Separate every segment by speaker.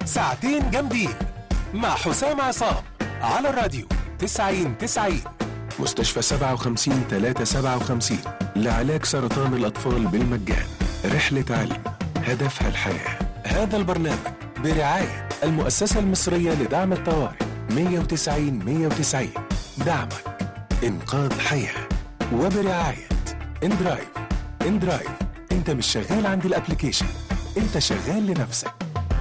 Speaker 1: ساعتين جامدين مع حسام عصام على الراديو 90 90 مستشفى 57 357 لعلاج سرطان الأطفال بالمجان رحلة علم هدفها الحياة هذا البرنامج برعاية المؤسسة المصرية لدعم الطوارئ 190 190 دعمك إنقاذ حياة وبرعاية اندرايف اندرايف انت مش شغال عند الابليكيشن انت شغال لنفسك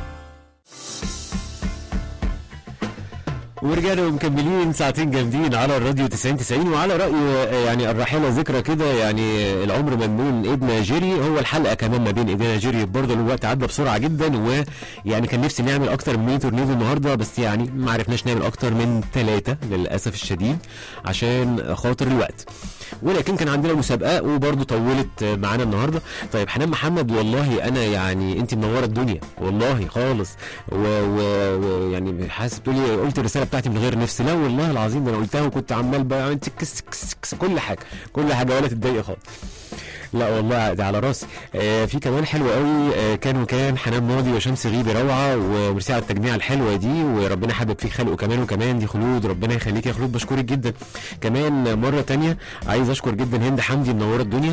Speaker 2: ورجعنا ومكملين ساعتين جامدين على الراديو 90 90 وعلى رأي آه، يعني الراحلة ذكرى كده يعني العمر ممنون ايدنا جري هو الحلقة كمان ما بين ايدينا جري برضه الوقت عدى بسرعة جدا ويعني كان نفسي نعمل اكتر من ميني تورنيدو النهارده بس يعني ما عرفناش نعمل اكتر من ثلاثة للاسف الشديد عشان خاطر الوقت ولكن كان عندنا مسابقة وبرضه طولت آه، معانا النهارده طيب حنان محمد والله انا يعني انت منوره الدنيا والله خالص ويعني حاسس بتقولي قلت الرساله بتاعتي من غير نفس لا والله العظيم ده انا قلتها وكنت عمال بقى انت كس كس كس كل حاجه كل حاجه ولا تتضايقي خالص لا والله ده على راسي آه في كمان حلو قوي آه كان وكان حنان ماضي وشمس غيبي روعه وميرسي على التجميع الحلوه دي وربنا حابب فيه خلقه كمان وكمان دي خلود ربنا يخليك يا خلود بشكرك جدا كمان مره تانية عايز اشكر جدا هند حمدي منوره الدنيا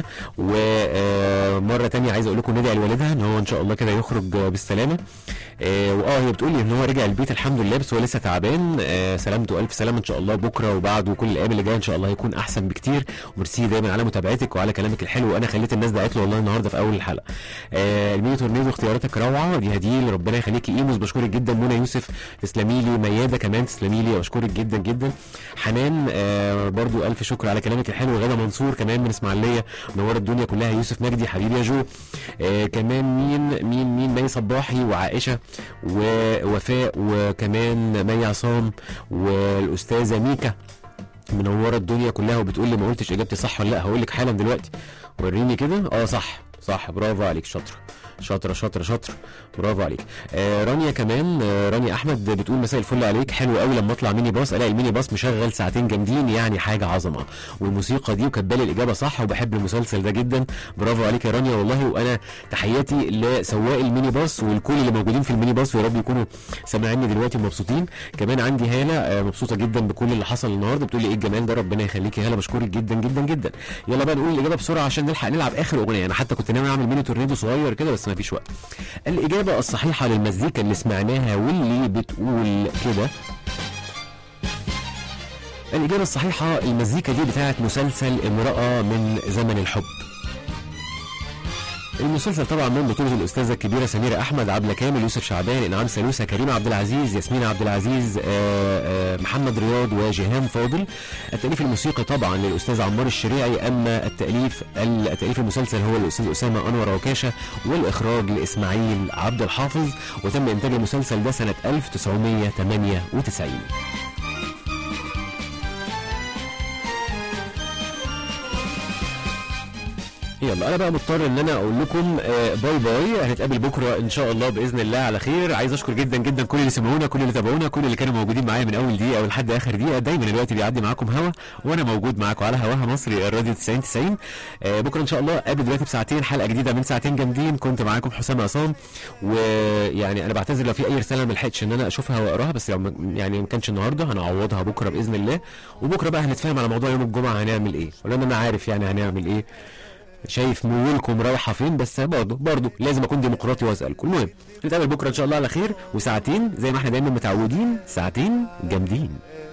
Speaker 2: ومره تانية عايز اقول لكم ندعي لوالدها ان هو ان شاء الله كده يخرج بالسلامه آه واه هي بتقول لي ان هو رجع البيت الحمد لله بس هو لسه تعبان آه سلامته الف سلامه ان شاء الله بكره وبعده وكل الايام اللي جايه ان شاء الله هيكون احسن بكتير وميرسي دايما على متابعتك وعلى كلامك الحلو وانا خليت الناس دعت له والله النهارده في اول الحلقه آه الميني تورنيدو اختياراتك روعه دي هديل ربنا يخليكي ايموس بشكرك جدا منى يوسف تسلمي لي مياده كمان تسلمي لي واشكرك جدا جدا حنان آه برضو الف شكر على كلامك الحلو غاده منصور كمان من اسماعيليه منوره الدنيا كلها يوسف مجدي حبيبي يا جو آه كمان مين مين مين مي صباحي وعائشه ووفاء وكمان مي عصام والاستاذه ميكا منوره الدنيا كلها وبتقول لي ما قلتش اجابتي صح ولا لا هقول لك حالا دلوقتي وريني كده اه صح صح برافو عليك شاطره شاطره شاطره شاطره برافو عليك آه رانيا كمان آه رانيا احمد بتقول مساء الفل عليك حلو قوي لما اطلع ميني باص الاقي الميني باص مشغل ساعتين جامدين يعني حاجه عظمه والموسيقى دي وكاتبه لي الاجابه صح وبحب المسلسل ده جدا برافو عليك يا رانيا والله وانا تحياتي لسواق الميني باص والكل اللي موجودين في الميني باص ويا رب يكونوا سامعيني دلوقتي ومبسوطين كمان عندي هاله آه مبسوطه جدا بكل اللي حصل النهارده بتقول لي ايه الجمال ده ربنا يخليكي يا هاله بشكرك جدا جدا جدا يلا بقى نقول الاجابه بسرعه عشان نلحق نلعب اخر اغنيه انا حتى كنت ناوي اعمل ميني تورنيدو صغير كده بس ما فيش وقت الإجابة الصحيحة للمزيكا اللي سمعناها واللي بتقول كده الإجابة الصحيحة المزيكا دي بتاعت مسلسل امرأة من زمن الحب المسلسل طبعا من بطولة الأستاذة الكبيرة سميرة أحمد عبلة كامل يوسف شعبان إنعام سلوسة كريم عبد العزيز ياسمين عبد العزيز آآ آآ محمد رياض وجيهان فاضل التأليف الموسيقي طبعا للأستاذ عمار الشريعي أما التأليف التأليف المسلسل هو الأستاذ أسامة أنور عكاشة والإخراج لإسماعيل عبد الحافظ وتم إنتاج المسلسل ده سنة 1998 يلا انا بقى مضطر ان انا اقول لكم آه، باي باي هنتقابل بكره ان شاء الله باذن الله على خير عايز اشكر جدا جدا كل اللي سمعونا كل اللي تابعونا كل اللي كانوا موجودين معايا من اول دقيقه ولحد اخر دقيقه دايما الوقت بيعدي معاكم هوا وانا موجود معاكم على هواها مصري الراديو 90 90 آه، بكره ان شاء الله قابل دلوقتي بساعتين حلقه جديده من ساعتين جامدين كنت معاكم حسام عصام ويعني انا بعتذر لو في اي رساله ما لحقتش ان انا اشوفها واقراها بس لو ما- يعني ما كانش النهارده هنعوضها بكره باذن الله وبكره بقى هنتفاهم على موضوع يوم الجمعه هنعمل ايه ولا انا عارف يعني هنعمل ايه شايف ميولكم رايحه فين بس برضه برضه لازم اكون ديمقراطي واسالكم المهم نتقابل بكره ان شاء الله على خير وساعتين زي ما احنا دايما متعودين ساعتين جامدين